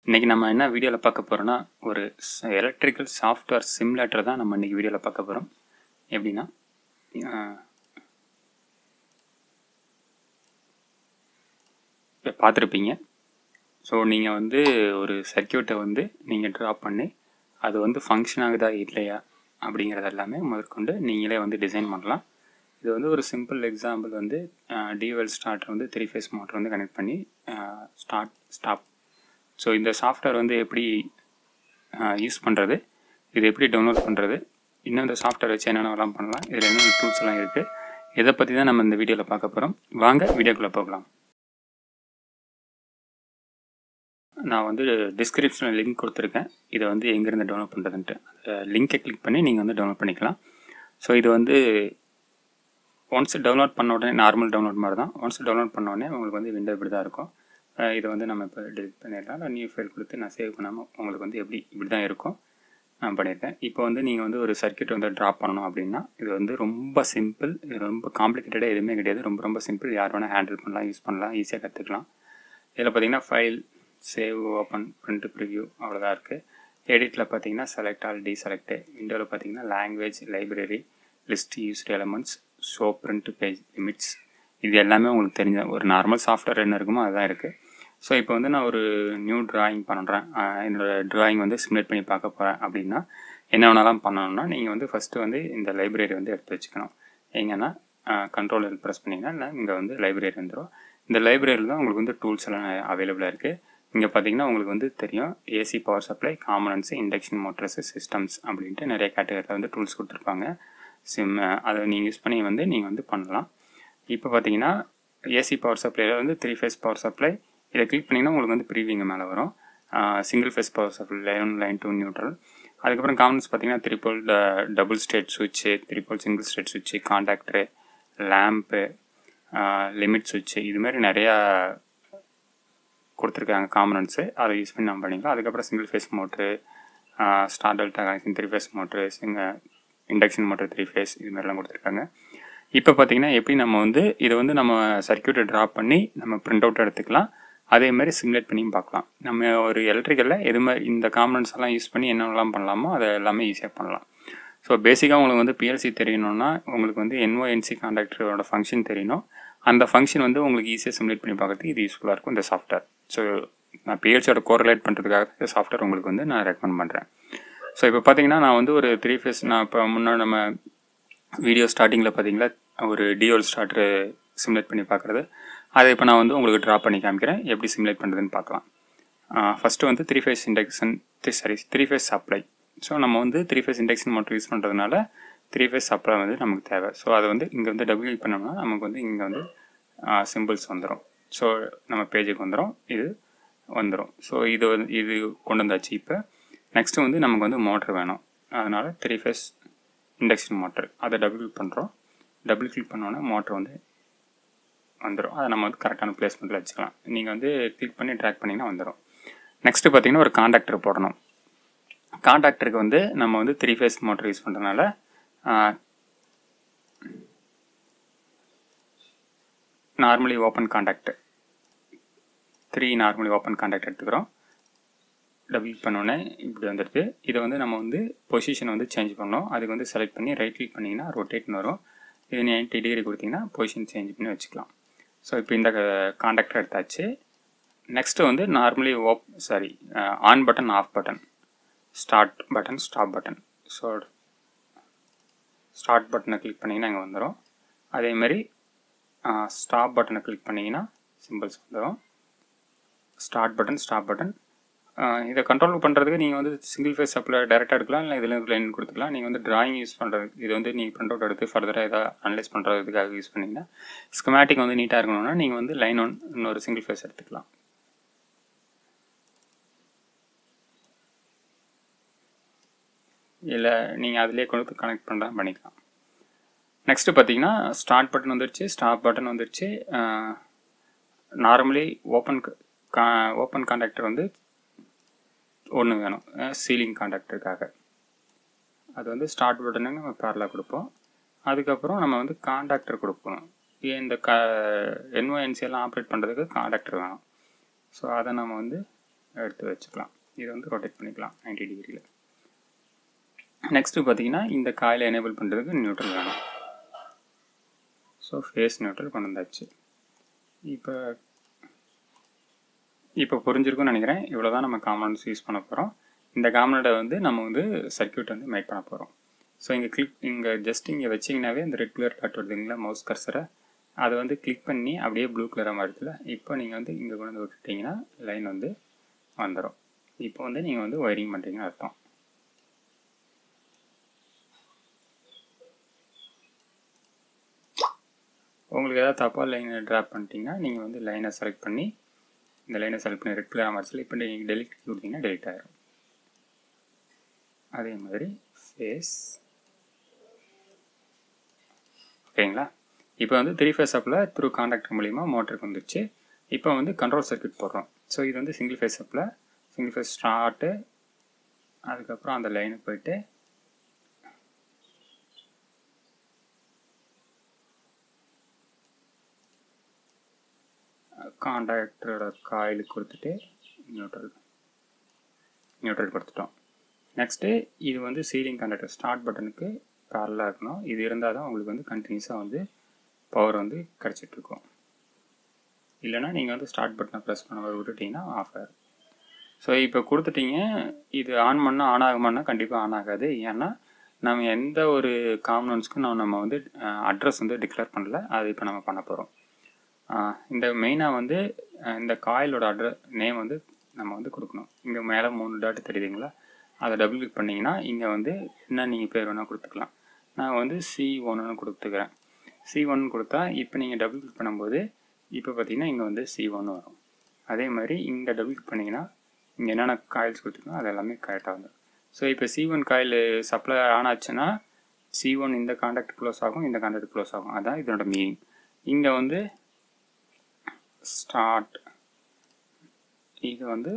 இன்றைக்கி நம்ம என்ன வீடியோவில் பார்க்க போகிறோன்னா ஒரு எலக்ட்ரிக்கல் சாஃப்ட்வேர் சிமுலேட்டர் தான் நம்ம இன்றைக்கி வீடியோவில் பார்க்க போகிறோம் எப்படின்னா இப்போ பார்த்துருப்பீங்க ஸோ நீங்கள் வந்து ஒரு சர்க்கியூட்டை வந்து நீங்கள் ட்ரா பண்ணி அது வந்து ஃபங்க்ஷன் ஆகுதா இல்லையா அப்படிங்கிறது எல்லாமே முதற்கொண்டு நீங்களே வந்து டிசைன் பண்ணலாம் இது வந்து ஒரு சிம்பிள் எக்ஸாம்பிள் வந்து டிவெல் ஸ்டார்டர் வந்து த்ரீ ஃபேஸ் மோட்டர் வந்து கனெக்ட் பண்ணி ஸ்டார்ட் ஸ்டாப் ஸோ இந்த சாஃப்ட்வேர் வந்து எப்படி யூஸ் பண்ணுறது இது எப்படி டவுன்லோட் பண்ணுறது இன்னும் இந்த சாஃப்ட்வேர் வச்சு என்னென்னலாம் பண்ணலாம் இதில் என்னென்ன டூல்ஸ் எல்லாம் இருக்குது இதை பற்றி தான் நம்ம இந்த வீடியோவில் பார்க்க போகிறோம் வாங்க வீடியோக்குள்ளே போகலாம் நான் வந்து டிஸ்கிரிப்ஷனில் லிங்க் கொடுத்துருக்கேன் இதை வந்து எங்கேருந்து டவுன்லோட் பண்ணுறதுன்ட்டு லிங்கை கிளிக் பண்ணி நீங்கள் வந்து டவுன்லோட் பண்ணிக்கலாம் ஸோ இது வந்து ஒன்ஸ் டவுன்லோட் பண்ண உடனே நார்மல் டவுன்லோட் மாதிரி தான் ஒன்ஸ் டவுன்லோட் பண்ண உடனே உங்களுக்கு வந்து விண்டோ இப்படி தான் இருக்கும் இதை வந்து நம்ம இப்போ டெலிட் பண்ணிடலாம் நான் நியூ ஃபைல் கொடுத்து நான் சேவ் பண்ணாமல் உங்களுக்கு வந்து எப்படி இப்படி தான் இருக்கும் நான் பண்ணியிருக்கேன் இப்போ வந்து நீங்கள் வந்து ஒரு சர்க்கியூட் வந்து ட்ராப் பண்ணணும் அப்படின்னா இது வந்து ரொம்ப சிம்பிள் இது ரொம்ப காம்ப்ளிகேட்டடாக எதுவுமே கிடையாது ரொம்ப ரொம்ப சிம்பிள் யார் வேணால் ஹேண்டில் பண்ணலாம் யூஸ் பண்ணலாம் ஈஸியாக கற்றுக்கலாம் இதில் பார்த்தீங்கன்னா file save open print preview அவ்வளோதான் இருக்குது எடிட்டில் பார்த்தீங்கன்னா செலக்ட் ஆல் டி செலக்ட் விண்டோவில் பார்த்தீங்கன்னா language library list used elements show print page limits இது எல்லாமே உங்களுக்கு தெரிஞ்ச ஒரு நார்மல் சாஃப்ட்வேர் என்ன இருக்குமோ அதுதான் இருக்குது ஸோ இப்போ வந்து நான் ஒரு நியூ ட்ராயிங் பண்ணுறேன் என்னோடய ட்ராயிங் வந்து சிமுலேட் பண்ணி பார்க்க போகிறேன் அப்படின்னா என்ன வேணாலும் பண்ணணும்னா நீங்கள் வந்து ஃபஸ்ட்டு வந்து இந்த லைப்ரரி வந்து எடுத்து வச்சுக்கணும் எங்கன்னா கண்ட்ரோல் ப்ரெஸ் பண்ணிங்கன்னா இல்லை இங்கே வந்து லைப்ரரி வந்துடும் இந்த லைப்ரரியில் தான் உங்களுக்கு வந்து டூல்ஸ் எல்லாம் அவைலபிளாக இருக்குது இங்கே பார்த்தீங்கன்னா உங்களுக்கு வந்து தெரியும் AC power supply commons induction motors systems அப்படின்ட்டு நிறைய கேட்டகரியில் வந்து டூல்ஸ் கொடுத்துருப்பாங்க சிம் அதை நீங்கள் யூஸ் பண்ணி வந்து நீங்கள் வந்து பண்ணலாம் இப்போ பார்த்தீங்கன்னா ஏசி பவர் சப்ளையில் வந்து த்ரீ ஃபேஸ் பவர் சப்ளை இதை கிளிக் பண்ணிங்கன்னா உங்களுக்கு வந்து ப்ரீவிங்க மேலே வரும் single phase power supply line line two neutral அதுக்கப்புறம் காமன்ஸ் பார்த்தீங்கன்னா த்ரிபிள் டபுள் ஸ்டேட் சுவிட்சு த்ரிபிள் சிங்கிள் ஸ்டேட் சுவிட்சு காண்டாக்டரு லேம்ப்பு லிமிட் சுவிட்சு இதுமாரி நிறையா கொடுத்துருக்காங்க காமனன்ஸு அதை யூஸ் பண்ணி நம்ம பண்ணிக்கலாம் அதுக்கப்புறம் single phase motor star delta connection three phase motor சிங்க இண்டக்ஷன் மோட்டர் த்ரீ ஃபேஸ் இது மாதிரிலாம் கொடுத்துருக்காங்க இப்போ பார்த்தீங்கன்னா எப்படி நம்ம வந்து இதை வந்து நம்ம சர்க்கியூட்டை ட்ராப் பண்ணி நம்ம பிரிண்ட் அவுட் எடுத்துக்கலாம் அதே மாதிரி சிமுலேட் பண்ணியும் பார்க்கலாம் நம்ம ஒரு எலக்ட்ரிக்கலில் எது மாதிரி இந்த காம்பனன்ஸ் எல்லாம் யூஸ் பண்ணி என்னென்னலாம் பண்ணலாமோ அதை எல்லாமே ஈஸியாக பண்ணலாம் ஸோ பேசிக்காக உங்களுக்கு வந்து பிஎல்சி தெரியணும்னா உங்களுக்கு வந்து என்ஓஎன்சி கான்டாக்டரோட ஃபங்க்ஷன் தெரியணும் அந்த ஃபங்க்ஷன் வந்து உங்களுக்கு ஈஸியாக சிமுலேட் பண்ணி பார்க்கறதுக்கு இது யூஸ்ஃபுல்லாக இருக்கும் இந்த சாஃப்ட்வேர் ஸோ நான் பிஎல்சியோட கோரிலேட் பண்ணுறதுக்காக இந்த சாஃப்ட்வேர் உங்களுக்கு வந்து நான் ரெக்கமெண்ட் பண்ணுறேன் ஸோ இப்போ பார்த்தீங்கன்னா நான் வந்து ஒரு த்ரீ ஃபேஸ் நான் இப்போ முன்னாடி நம்ம வீடியோ ஸ்டார்டிங்கில் பார்த்தீங்களா ஒரு டிஓல் ஸ்டார்டரு சிமுலேட் பண்ணி பார்க்குறது அதை இப்போ நான் வந்து உங்களுக்கு ட்ரா பண்ணி காமிக்கிறேன் எப்படி சிமுலேட் பண்ணுறதுன்னு பார்க்கலாம் ஃபஸ்ட்டு வந்து three phase induction sorry three phase supply so நம்ம வந்து three phase induction motor use பண்ணுறதுனால த்ரீ ஃபேஸ் சப்ளை வந்து நமக்கு தேவை ஸோ அதை வந்து இங்கே வந்து டபுள் கிளிக் பண்ணோம்னா நமக்கு வந்து இங்கே வந்து சிம்பிள்ஸ் வந்துடும் ஸோ நம்ம பேஜுக்கு வந்துடும் இது வந்துடும் ஸோ இது வந்து இது கொண்டு வந்தாச்சு இப்போ நெக்ஸ்ட்டு வந்து நமக்கு வந்து மோட்ரு வேணும் அதனால் த்ரீ ஃபேஸ் இண்டக்ஷன் மோட்டர் அதை டபுள் கிளிக் பண்ணுறோம் டபுள் கிளிக் பண்ணோன்னா மோட்ரு வந்து வந்துடும் அதை நம்ம வந்து கரெக்டான பிளேஸ்மெண்ட்டில் வச்சுக்கலாம் நீங்கள் வந்து கிளிக் பண்ணி ட்ராக் பண்ணிங்கன்னா வந்துடும் நெக்ஸ்ட்டு பார்த்தீங்கன்னா ஒரு காண்டாக்டர் போடணும் காண்டாக்டருக்கு வந்து நம்ம வந்து த்ரீ ஃபேஸ் மோட்டர் யூஸ் பண்ணுறதுனால normally open contact three normally open contact எடுத்துக்கிறோம் டபுள் பண்ணோன்னே இப்படி வந்துடுது இதை வந்து நம்ம வந்து பொசிஷனை வந்து சேஞ்ச் பண்ணோம் அதுக்கு வந்து செலக்ட் பண்ணி ரைட் கிளிக் பண்ணிங்கன்னா ரொட்டேட்னு வரும் இது நைன்ட்டி டிகிரி கொடுத்தீங்கன்னா பொசிஷன் சேஞ்ச் பண்ணி வச்சுக்கலாம் ஸோ இப்போ இந்த காண்டாக்டர் எடுத்தாச்சு நெக்ஸ்ட்டு வந்து நார்மலி ஓப் sorry on button off button start button stop button so start பட்டனை கிளிக் பண்ணிங்கன்னா இங்கே வந்துடும் அதேமாதிரி ஸ்டாப் பட்டனை கிளிக் பண்ணிங்கன்னா சிம்பிள்ஸ் வந்துடும் ஸ்டார்ட் பட்டன் ஸ்டாப் பட்டன் இதை கண்ட்ரோல் பண்ணுறதுக்கு நீங்கள் வந்து சிங்கிள் ஃபேஸ் சப்ளை டேரெக்டாக எடுக்கலாம் இல்லை இதில் லைன் கொடுத்துக்கலாம் நீங்கள் வந்து ட்ராயிங் யூஸ் பண்ணுறதுக்கு இது வந்து நீங்கள் பிரிண்ட் அவுட் எடுத்து ஃபர்தராக எதாவது அனலைஸ் பண்ணுறதுக்காக யூஸ் பண்ணிங்கன்னா ஸ்கமேட்டிக் வந்து நீட்டாக இருக்கணும்னா நீங்கள் வந்து லைன் ஒன் இன்னொரு சிங்கிள் ஃபேஸ் எடுத்துக்கலாம் இல்லை நீங்கள் அதிலே கொடுத்து கனெக்ட் பண்ணுறா பண்ணிக்கலாம் நெக்ஸ்ட்டு பார்த்தீங்கன்னா ஸ்டார்ட் பட்டன் வந்துருச்சு ஸ்டாப் பட்டன் வந்துருச்சு நார்மலி ஓப்பன் கா ஓப்பன் கான்டாக்டர் வந்து ஒன்று வேணும் சீலிங் கான்டாக்டருக்காக அது வந்து ஸ்டார்ட் பட்டனு நம்ம பேரலாக கொடுப்போம் அதுக்கப்புறம் நம்ம வந்து கான்டாக்டர் கொடுப்போம் இந்த க என்ஓஎன்சி எல்லாம் ஆப்ரேட் பண்ணுறதுக்கு கான்டாக்டர் வேணும் ஸோ அதை நம்ம வந்து எடுத்து வச்சுக்கலாம் இதை வந்து ரொட்டேட் பண்ணிக்கலாம் நைன்டி டிகிரியில் நெக்ஸ்ட்டு பார்த்தீங்கன்னா இந்த காயில் எனேபிள் பண்ணுறதுக்கு நியூட்ரல் வேணும் ஸோ ஃபேஸ் நியூட்ரல் கொண்டு வந்தாச்சு இப்போ இப்போ புரிஞ்சிருக்கும்னு நினைக்கிறேன் இவ்வளோ தான் நம்ம காம்பனண்ட்ஸ் யூஸ் பண்ண போகிறோம் இந்த காம்பனண்ட்டை வந்து நம்ம வந்து சர்க்கியூட் வந்து மேக் பண்ண போகிறோம் ஸோ இங்கே கிளிக் இங்கே ஜஸ்ட் இங்கே வச்சிங்கனாவே இந்த ரெட் கலர் டாட் வருதுங்களா மவுஸ் கர்சரை அதை வந்து கிளிக் பண்ணி அப்படியே ப்ளூ கலராக மாறுதுல இப்போ நீங்கள் வந்து இங்கே கொண்டு வந்து விட்டுட்டிங்கன்னா லைன் வந்து வந்துடும் இப்போ வந்து நீங்கள் வந்து ஒயரிங் பண்ணுறீங்கன்னு அர்த்தம் உங்களுக்கு ஏதாவது தப்பாக லைனை ட்ராப் பண்ணிட்டீங்கன்னா நீங்கள் வந்து லைனை செலக்ட் பண்ணி இந்த லைனை செலக்ட் பண்ணி ரெட் கலராக மாறிச்சு இப்போ நீங்கள் டெலிட் கொடுத்தீங்கன்னா டெலிட் ஆகிடும் அதே மாதிரி ஃபேஸ் ஓகேங்களா இப்போ வந்து த்ரீ ஃபேஸ் அப்பில் த்ரூ கான்டாக்ட் மூலிமா மோட்டருக்கு வந்துச்சு இப்போ வந்து கண்ட்ரோல் சர்க்கியூட் போடுறோம் ஸோ இது வந்து சிங்கிள் ஃபேஸ் அப்பில் சிங்கிள் ஃபேஸ் ஸ்டார்ட்டு அதுக்கப்புறம் அந்த லைனுக்கு போயிட்டு கான்டாக்டரோட காயிலுக்கு கொடுத்துட்டு நியூட்ரல் நியூட்ரல் கொடுத்துட்டோம் நெக்ஸ்ட்டு இது வந்து சீலிங் கான்டாக்டர் ஸ்டார்ட் பட்டனுக்கு பேரலாக இருக்கணும் இது இருந்தால் தான் உங்களுக்கு வந்து கண்டினியூஸாக வந்து பவர் வந்து கிடச்சிட்ருக்கும் இல்லைனா நீங்கள் வந்து ஸ்டார்ட் பட்டனை ப்ரெஸ் பண்ண விட்டுட்டிங்கன்னா ஆஃப் ஆகிடும் ஸோ இப்போ கொடுத்துட்டீங்க இது ஆன் பண்ணால் ஆன் ஆகுமானா கண்டிப்பாக ஆன் ஆகாது ஏன்னா நம்ம எந்த ஒரு காம்பனன்ஸ்க்கும் நம்ம நம்ம வந்து அட்ரஸ் வந்து டிக்ளேர் பண்ணல அது இப்போ நம்ம பண்ண போகிறோம் இந்த மெயினாக வந்து இந்த காயிலோட அட்ரஸ் நேம் வந்து நம்ம வந்து கொடுக்கணும் இங்கே மேலே மூணு டாட் தெரியுதுங்களா அதை டபுள் கிளிக் பண்ணிங்கன்னா இங்கே வந்து என்ன நீங்கள் பேர் வேணால் கொடுத்துக்கலாம் நான் வந்து சி ஒன்னு கொடுத்துக்கிறேன் சி ஒன் கொடுத்தா இப்போ நீங்கள் டபுள் கிளிக் பண்ணும்போது இப்போ பார்த்தீங்கன்னா இங்கே வந்து சி ஒன்று வரும் அதே மாதிரி இங்கே டபுள் கிளிக் பண்ணிங்கன்னா இங்கே என்னென்ன காயில்ஸ் கொடுத்துருக்கோம் அது எல்லாமே கரெக்டாக வந்துடும் ஸோ இப்போ C one coil supply on ஆச்சுன்னா சி ஒன் இந்த காண்டாக்ட் க்ளோஸ் ஆகும் இந்த காண்டாக்ட் க்ளோஸ் ஆகும் அதான் இதனோட மீனிங் இங்கே வந்து ஸ்டார்ட் இது வந்து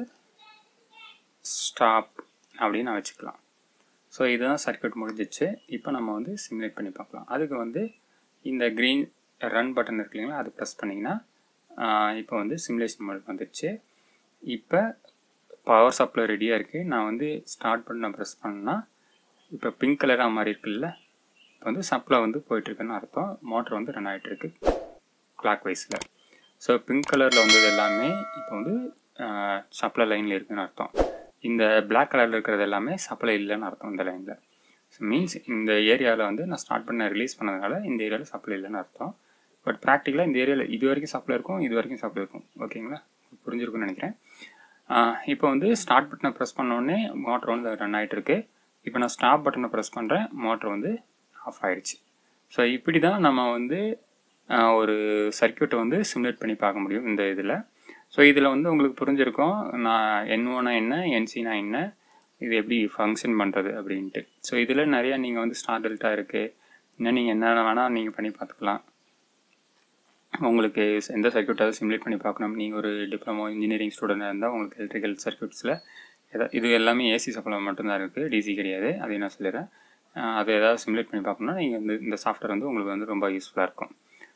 ஸ்டாப் அப்படின்னு நான் வச்சுக்கலாம் ஸோ இதுதான் சர்க்கியூட் முடிஞ்சிச்சு இப்போ நம்ம வந்து சிமுலேட் பண்ணி பார்க்கலாம் அதுக்கு வந்து இந்த க்ரீன் ரன் பட்டன் இருக்கு இல்லைங்களா அது ப்ரெஸ் பண்ணிங்கன்னா இப்போ வந்து சிமுலேஷன் மோடுக்கு வந்துடுச்சு இப்போ பவர் சப்ளை ரெடியாக இருக்குது நான் வந்து ஸ்டார்ட் பண்ண ப்ரெஸ் பண்ணால் இப்போ பிங்க் கலராக மாதிரி இருக்குல்ல இப்போ வந்து சப்ளை வந்து போயிட்டுருக்குன்னு அர்த்தம் மோட்டர் வந்து ரன் ஆகிட்டுருக்கு கிளாக் வைஸில் ஸோ பிங்க் கலரில் வந்தது எல்லாமே இப்போ வந்து சப்ளை லைனில் இருக்குதுன்னு அர்த்தம் இந்த பிளாக் கலரில் இருக்கிறது எல்லாமே சப்ளை இல்லைன்னு அர்த்தம் இந்த லைனில் ஸோ மீன்ஸ் இந்த ஏரியாவில் வந்து நான் ஸ்டார்ட் பண்ண ரிலீஸ் பண்ணதுனால இந்த ஏரியாவில் சப்ளை இல்லைன்னு அர்த்தம் பட் ப்ராக்டிக்கலாக இந்த ஏரியாவில் இது வரைக்கும் சப்ளை இருக்கும் இது வரைக்கும் சப்ளை இருக்கும் ஓகேங்களா புரிஞ்சிருக்கும்னு நினைக்கிறேன் இப்போ வந்து ஸ்டார்ட் பட்டனை ப்ரெஸ் பண்ணோடனே மோட்டர் வந்து ரன் ஆகிட்டு இருக்கு இப்போ நான் ஸ்டாப் பட்டனை ப்ரெஸ் பண்ணுறேன் மோட்டர் வந்து ஆஃப் ஆயிடுச்சு ஸோ இப்படி தான் நம்ம வந்து ஒரு சர்க்கியூட்டை வந்து சிமுலேட் பண்ணி பார்க்க முடியும் இந்த இதில் ஸோ இதில் வந்து உங்களுக்கு புரிஞ்சிருக்கும் நான் என் ஓனா என்ன என்சினா என்ன இது எப்படி ஃபங்க்ஷன் பண்ணுறது அப்படின்ட்டு ஸோ இதில் நிறையா நீங்கள் வந்து ஸ்டார் டெல்ட்டா இருக்குது இன்னும் நீங்கள் என்ன வேணால் நீங்கள் பண்ணி பார்த்துக்கலாம் உங்களுக்கு எந்த சர்க்கியூட்டாவது சிமுலேட் பண்ணி பார்க்கணும் நீங்கள் ஒரு டிப்ளமோ இன்ஜினியரிங் ஸ்டூடெண்டாக இருந்தால் உங்களுக்கு எலக்ட்ரிக்கல் சர்க்கியூட்ஸில் எதா இது எல்லாமே ஏசி சப்ளை மட்டும்தான் இருக்குது டிசி கிடையாது அதை நான் சொல்லிடுறேன் அதை ஏதாவது சிமுலேட் பண்ணி பார்க்கணும்னா நீங்கள் வந்து இந்த சாஃப்ட்வேர் வந்து உங்களுக்கு வந்து ரொம்ப யூஸ்ஃபுல்லாக இருக்கும்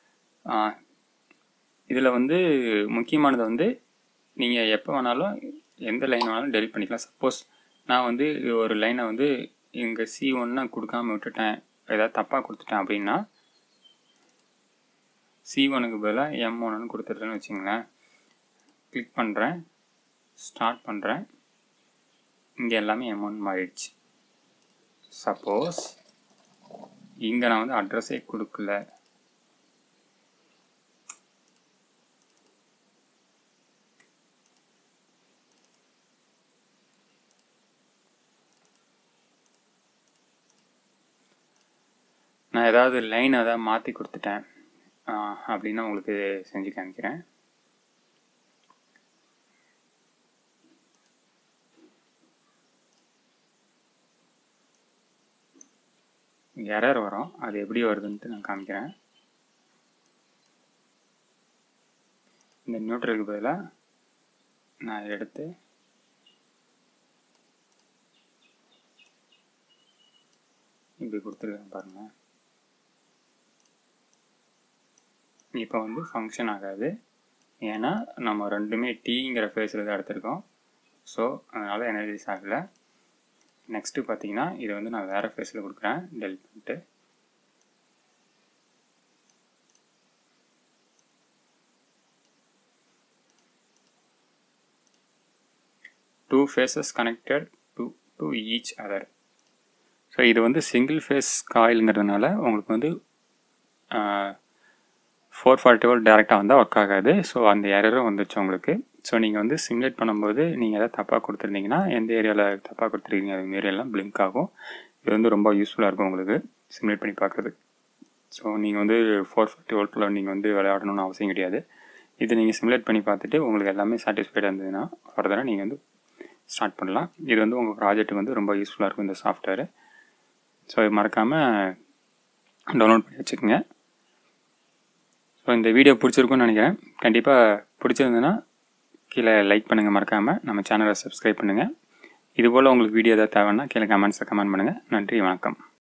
இதில் வந்து முக்கியமானது வந்து நீங்கள் எப்போ வேணாலும் எந்த லைன் வேணாலும் டெலிட் பண்ணிக்கலாம் சப்போஸ் நான் வந்து ஒரு லைனை வந்து இங்கே சி ஒன்று கொடுக்காம விட்டுட்டேன் ஏதாவது தப்பாக கொடுத்துட்டேன் அப்படின்னா சி ஒனுக்கு பதிலாக எம் ஒன்னு கொடுத்துட்டேன்னு வச்சுங்களேன் கிளிக் பண்ணுறேன் ஸ்டார்ட் பண்ணுறேன் இங்கே எல்லாமே எம் ஒன் மாறிடுச்சு சப்போஸ் இங்கே நான் வந்து அட்ரஸே கொடுக்கல நான் ஏதாவது லைன் ஏதாவது மாற்றி கொடுத்துட்டேன் அப்படின்னா உங்களுக்கு செஞ்சு காமிக்கிறேன் எரர் வரும் அது எப்படி வருதுன்ட்டு நான் காமிக்கிறேன் இந்த நியூட்ரலுக்கு பதிலாக நான் எடுத்து இப்படி கொடுத்துருக்கேன் பாருங்கள் இப்போ வந்து ஃபங்க்ஷன் ஆகாது ஏன்னா நம்ம ரெண்டுமே டீங்கிற ஃபேஸில் தான் எடுத்திருக்கோம் ஸோ அதனால் எனர்ஜைஸ் ஆகலை நெக்ஸ்ட்டு பார்த்தீங்கன்னா இதை வந்து நான் வேறு ஃபேஸில் கொடுக்குறேன் டெல் பண்ணிட்டு two phases connected to to each other so இது வந்து சிங்கிள் ஃபேஸ் காயிலுங்கிறதுனால உங்களுக்கு வந்து ஃபோர் ஃபார்ட்டி வோல்ட் டேரெக்டாக வந்தால் ஒர்க் ஆகாது ஸோ அந்த எரரும் வந்துச்சு உங்களுக்கு ஸோ நீங்கள் வந்து சிமுலேட் பண்ணும்போது நீங்கள் எதாவது தப்பாக கொடுத்துருந்தீங்கன்னா எந்த ஏரியாவில் தப்பாக கொடுத்துருக்கீங்க அது மாரியெல்லாம் பிளிங்க் ஆகும் இது வந்து ரொம்ப யூஸ்ஃபுல்லாக இருக்கும் உங்களுக்கு சிமுலேட் பண்ணி பார்க்குறது ஸோ நீங்கள் வந்து ஃபோர் ஃபார்ட்டி வோல்ட்டில் நீங்கள் வந்து விளையாடணும்னு அவசியம் கிடையாது இது நீங்கள் சிமுலேட் பண்ணி பார்த்துட்டு உங்களுக்கு எல்லாமே சாட்டிஸ்ஃபைடாக இருந்ததுன்னா ஃபர்தராக நீங்கள் வந்து ஸ்டார்ட் பண்ணலாம் இது வந்து உங்கள் ப்ராஜெக்ட்டுக்கு வந்து ரொம்ப யூஸ்ஃபுல்லாக இருக்கும் இந்த சாஃப்ட்வேரு ஸோ இது மறக்காமல் டவுன்லோட் பண்ணி வச்சுக்கோங்க ஸோ இந்த வீடியோ பிடிச்சிருக்குன்னு நினைக்கிறேன் கண்டிப்பாக பிடிச்சிருந்ததுன்னா கீழே லைக் பண்ணுங்கள் மறக்காமல் நம்ம சேனலை சப்ஸ்கிரைப் பண்ணுங்கள் இதுபோல் உங்களுக்கு வீடியோ ஏதாவது தேவைன்னா கீழே கமெண்ட்ஸில் கமெண்ட் பண்ணுங்கள் நன்றி வணக்கம்